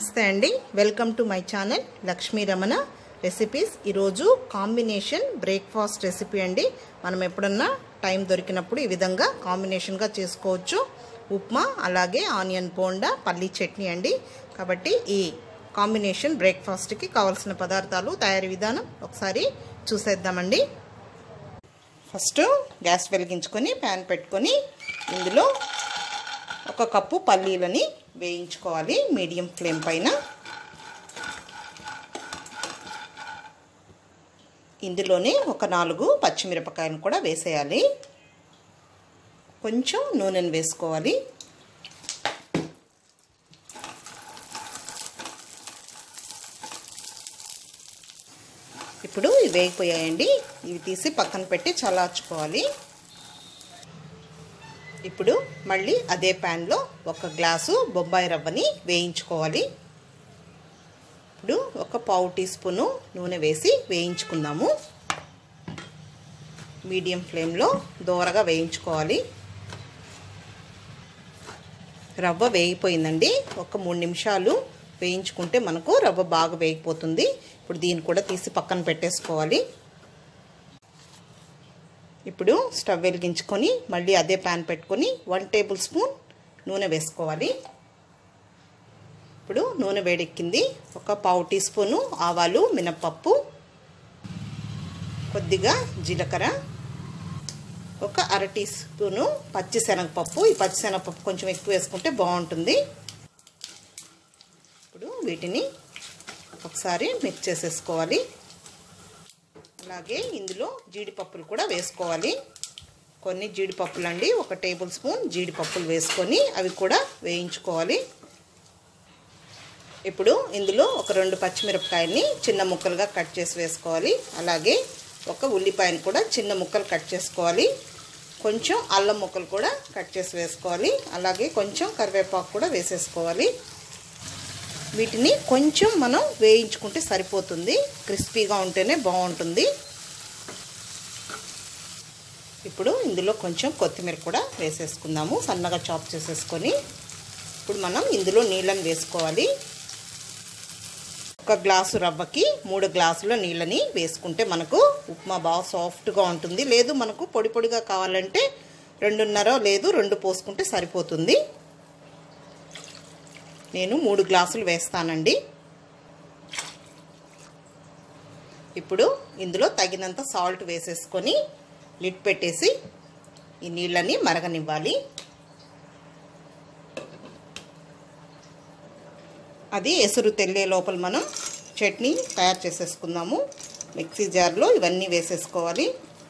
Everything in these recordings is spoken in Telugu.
నమస్తే అండి welcome to my channel Lakshmi Ramana recipes ఈరోజు కాంబినేషన్ బ్రేక్ఫాస్ట్ రెసిపీ అండి మనం ఎప్పుడన్నా టైం దొరికినప్పుడు ఈ విధంగా కాంబినేషన్గా చేసుకోవచ్చు ఉప్మా అలాగే ఆనియన్ పోండా పల్లీ చట్నీ అండి కాబట్టి ఈ కాంబినేషన్ బ్రేక్ఫాస్ట్కి కావాల్సిన పదార్థాలు తయారీ విధానం ఒకసారి చూసేద్దామండి ఫస్ట్ గ్యాస్ వెలిగించుకొని ప్యాన్ పెట్టుకొని ఇందులో ఒక కప్పు పల్లీలని వేయించుకోవాలి మీడియం ఫ్లేమ్ పైన ఇందులోనే ఒక నాలుగు పచ్చిమిరపకాయలు కూడా వేసేయాలి కొంచెం నూనెను వేసుకోవాలి ఇప్పుడు ఇవి వేగిపోయాయండి ఇవి తీసి పక్కన పెట్టి చల్లార్చుకోవాలి ఇప్పుడు మళ్ళీ అదే ప్యాన్లో ఒక గ్లాసు బొంబాయి రవ్వని వేయించుకోవాలి ఇప్పుడు ఒక పావు టీ స్పూను నూనె వేసి వేయించుకుందాము మీడియం ఫ్లేమ్లో దోరగా వేయించుకోవాలి రవ్వ వేగిపోయిందండి ఒక మూడు నిమిషాలు వేయించుకుంటే మనకు రవ్వ బాగా వేగిపోతుంది ఇప్పుడు దీన్ని కూడా తీసి పక్కన పెట్టేసుకోవాలి ఇప్పుడు స్టవ్ వెలిగించుకొని మళ్ళీ అదే ప్యాన్ పెట్టుకొని వన్ టేబుల్ స్పూన్ నూనె వేసుకోవాలి ఇప్పుడు నూనె వేడెక్కింది ఒక పావు టీ స్పూను ఆవాలు మినప్పప్పు కొద్దిగా జీలకర్ర ఒక అర టీ స్పూను పచ్చిశనగపప్పు ఈ పచ్చిశనగపప్పు కొంచెం ఎక్కువ వేసుకుంటే బాగుంటుంది ఇప్పుడు వీటిని ఒకసారి మిక్స్ చేసేసుకోవాలి అలాగే ఇందులో జీడిపప్పులు కూడా వేసుకోవాలి కొన్ని జీడిపప్పులు అండి ఒక టేబుల్ స్పూన్ జీడిపప్పులు వేసుకొని అవి కూడా వేయించుకోవాలి ఇప్పుడు ఇందులో ఒక రెండు పచ్చిమిరపకాయని చిన్న ముక్కలుగా కట్ చేసి వేసుకోవాలి అలాగే ఒక ఉల్లిపాయను కూడా చిన్న ముక్కలు కట్ చేసుకోవాలి కొంచెం అల్లం ముక్కలు కూడా కట్ చేసి వేసుకోవాలి అలాగే కొంచెం కరివేపాకు కూడా వేసేసుకోవాలి వీటిని కొంచెం మనం వేయించుకుంటే సరిపోతుంది క్రిస్పీగా ఉంటేనే బాగుంటుంది ఇప్పుడు ఇందులో కొంచెం కొత్తిమీర కూడా వేసేసుకుందాము సన్నగా చాప్ చేసేసుకొని ఇప్పుడు మనం ఇందులో నీళ్ళని వేసుకోవాలి ఒక గ్లాసు రవ్వకి మూడు గ్లాసుల నీళ్ళని వేసుకుంటే మనకు ఉప్మా బాగా సాఫ్ట్గా ఉంటుంది లేదు మనకు పొడి పొడిగా కావాలంటే రెండున్నర లేదు రెండు పోసుకుంటే సరిపోతుంది నేను మూడు గ్లాసులు వేస్తానండి ఇప్పుడు ఇందులో తగినంత సాల్ట్ వేసేసుకొని లిడ్ పెట్టేసి ఈ నీళ్ళని మరగనివ్వాలి అది ఎసురు తెల్లే లోపల మనం చట్నీ తయారు చేసేసుకుందాము మిక్సీ జార్లో ఇవన్నీ వేసేసుకోవాలి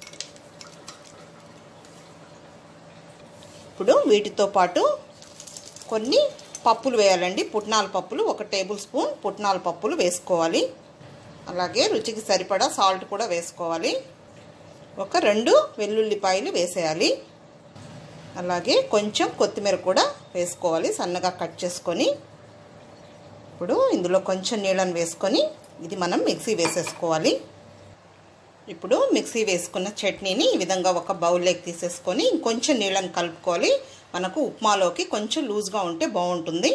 ఇప్పుడు వీటితో పాటు కొన్ని పప్పులు వేయాలండి పుట్నాల పప్పులు ఒక టేబుల్ స్పూన్ పుట్నాల పప్పులు వేసుకోవాలి అలాగే రుచికి సరిపడా సాల్ట్ కూడా వేసుకోవాలి ఒక రెండు వెల్లుల్లిపాయలు వేసేయాలి అలాగే కొంచెం కొత్తిమీర కూడా వేసుకోవాలి సన్నగా కట్ చేసుకొని ఇప్పుడు ఇందులో కొంచెం నీళ్ళని వేసుకొని ఇది మనం మిక్సీ వేసేసుకోవాలి ఇప్పుడు మిక్సీ వేసుకున్న చట్నీని ఈ విధంగా ఒక బౌల్లోకి తీసేసుకొని ఇంకొంచెం నీళ్ళని కలుపుకోవాలి మనకు ఉప్మాలోకి కొంచెం లూజ్గా ఉంటే బాగుంటుంది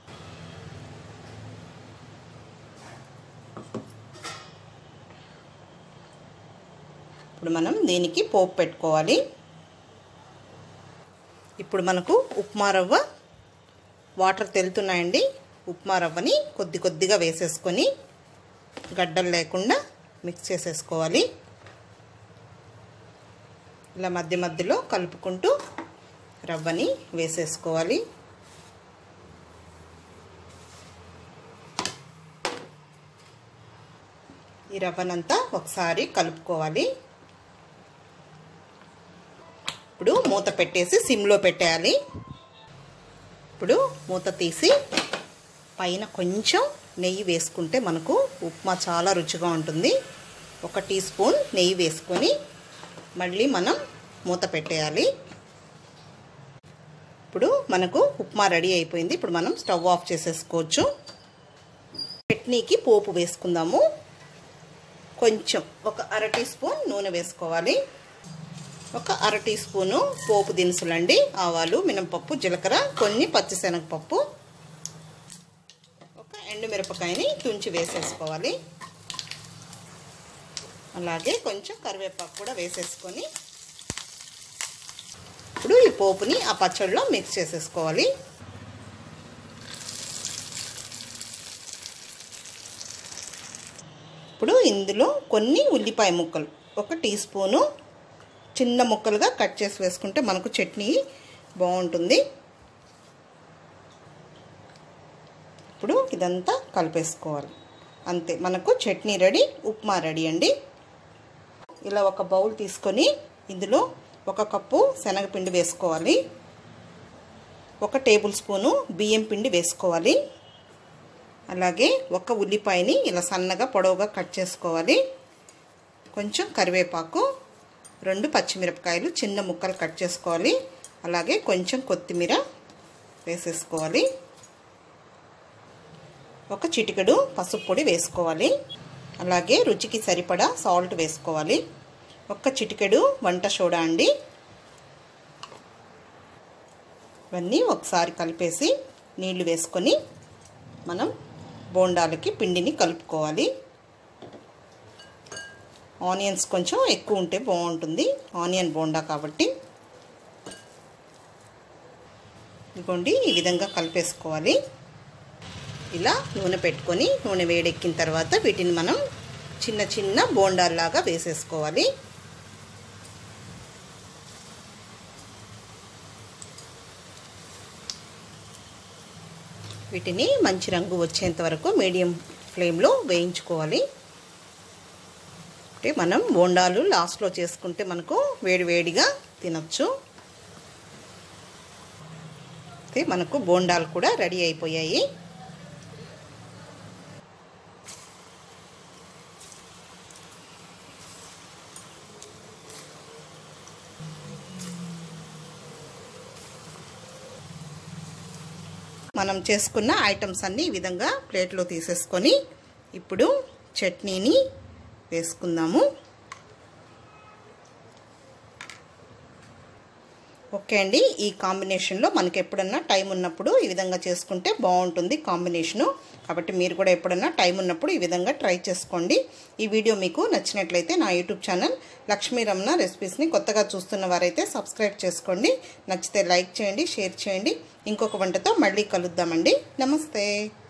ఇప్పుడు మనం దీనికి పోపు పెట్టుకోవాలి ఇప్పుడు మనకు ఉప్మా రవ్వ వాటర్ తెలుతున్నాయండి ఉప్మా రవ్వని కొద్ది కొద్దిగా వేసేసుకొని గడ్డలు లేకుండా మిక్స్ చేసేసుకోవాలి ఇలా మధ్య మధ్యలో కలుపుకుంటూ రవ్వని వేసేసుకోవాలి ఈ రవ్వనంతా ఒకసారి కలుపుకోవాలి ఇప్పుడు మూత పెట్టేసి సిమ్లో పెట్టేయాలి ఇప్పుడు మూత తీసి పైన కొంచెం నెయ్యి వేసుకుంటే మనకు ఉప్మా చాలా రుచిగా ఉంటుంది ఒక టీ స్పూన్ నెయ్యి వేసుకొని మళ్ళీ మనం మూత పెట్టేయాలి ఇప్పుడు మనకు ఉప్మా రెడీ అయిపోయింది ఇప్పుడు మనం స్టవ్ ఆఫ్ చేసేసుకోవచ్చు చట్నీకి పోపు వేసుకుందాము కొంచెం ఒక అర టీ స్పూన్ నూనె వేసుకోవాలి ఒక అర టీ స్పూను పోపు దినుసులండి ఆవాలు మినపప్పు జీలకర్ర కొన్ని పచ్చిశనగపప్పు ఒక ఎండుమిరపకాయని తుంచి వేసేసుకోవాలి అలాగే కొంచెం కరివేపాకు కూడా వేసేసుకొని ఇప్పుడు ఈ పోపుని ఆ పచ్చడిలో మిక్స్ చేసేసుకోవాలి ఇప్పుడు ఇందులో కొన్ని ఉల్లిపాయ ముక్కలు ఒక టీ స్పూను చిన్న ముక్కలుగా కట్ చేసి వేసుకుంటే మనకు చట్నీ బాగుంటుంది ఇప్పుడు ఇదంతా కలిపేసుకోవాలి అంతే మనకు చట్నీ రెడీ ఉప్మా రెడీ అండి ఇలా ఒక బౌల్ తీసుకొని ఇందులో ఒక కప్పు శనగపిండి వేసుకోవాలి ఒక టేబుల్ స్పూను బియ్యం పిండి వేసుకోవాలి అలాగే ఒక ఉల్లిపాయని ఇలా సన్నగా పొడవుగా కట్ చేసుకోవాలి కొంచెం కరివేపాకు రెండు పచ్చిమిరపకాయలు చిన్న ముక్కలు కట్ చేసుకోవాలి అలాగే కొంచెం కొత్తిమీర వేసేసుకోవాలి ఒక చిటికెడు పసుపు పొడి వేసుకోవాలి అలాగే రుచికి సరిపడా సాల్ట్ వేసుకోవాలి ఒక్క చిటికెడు వంట సోడా అండి ఇవన్నీ ఒకసారి కలిపేసి నీళ్లు వేసుకొని మనం బోండాలకి పిండిని కలుపుకోవాలి ఆనియన్స్ కొంచెం ఎక్కువ ఉంటే బాగుంటుంది ఆనియన్ బోండా కాబట్టి ఇదిగోండి ఈ విధంగా కలిపేసుకోవాలి ఇలా నూనె పెట్టుకొని నూనె వేడెక్కిన తర్వాత వీటిని మనం చిన్న చిన్న బోండాల్లాగా వేసేసుకోవాలి వీటిని మంచి రంగు వచ్చేంత వరకు మీడియం ఫ్లేమ్లో వేయించుకోవాలి అంటే మనం బోండాలు లాస్ట్లో చేసుకుంటే మనకు వేడి వేడిగా తినచ్చు అయితే మనకు బోండాలు కూడా రెడీ అయిపోయాయి మనం చేసుకున్న ఐటమ్స్ అన్నీ ఈ విధంగా ప్లేట్లో తీసేసుకొని ఇప్పుడు చట్నీని వేసుకుందాము ఓకే అండి ఈ కాంబినేషన్లో మనకి ఎప్పుడన్నా టైం ఉన్నప్పుడు ఈ విధంగా చేసుకుంటే బాగుంటుంది కాంబినేషను కాబట్టి మీరు కూడా ఎప్పుడన్నా టైం ఉన్నప్పుడు ఈ విధంగా ట్రై చేసుకోండి ఈ వీడియో మీకు నచ్చినట్లయితే నా యూట్యూబ్ ఛానల్ లక్ష్మీ రమణ రెసిపీస్ని కొత్తగా చూస్తున్న వారైతే సబ్స్క్రైబ్ చేసుకోండి నచ్చితే లైక్ చేయండి షేర్ చేయండి ఇంకొక వంటతో మళ్ళీ కలుద్దామండి నమస్తే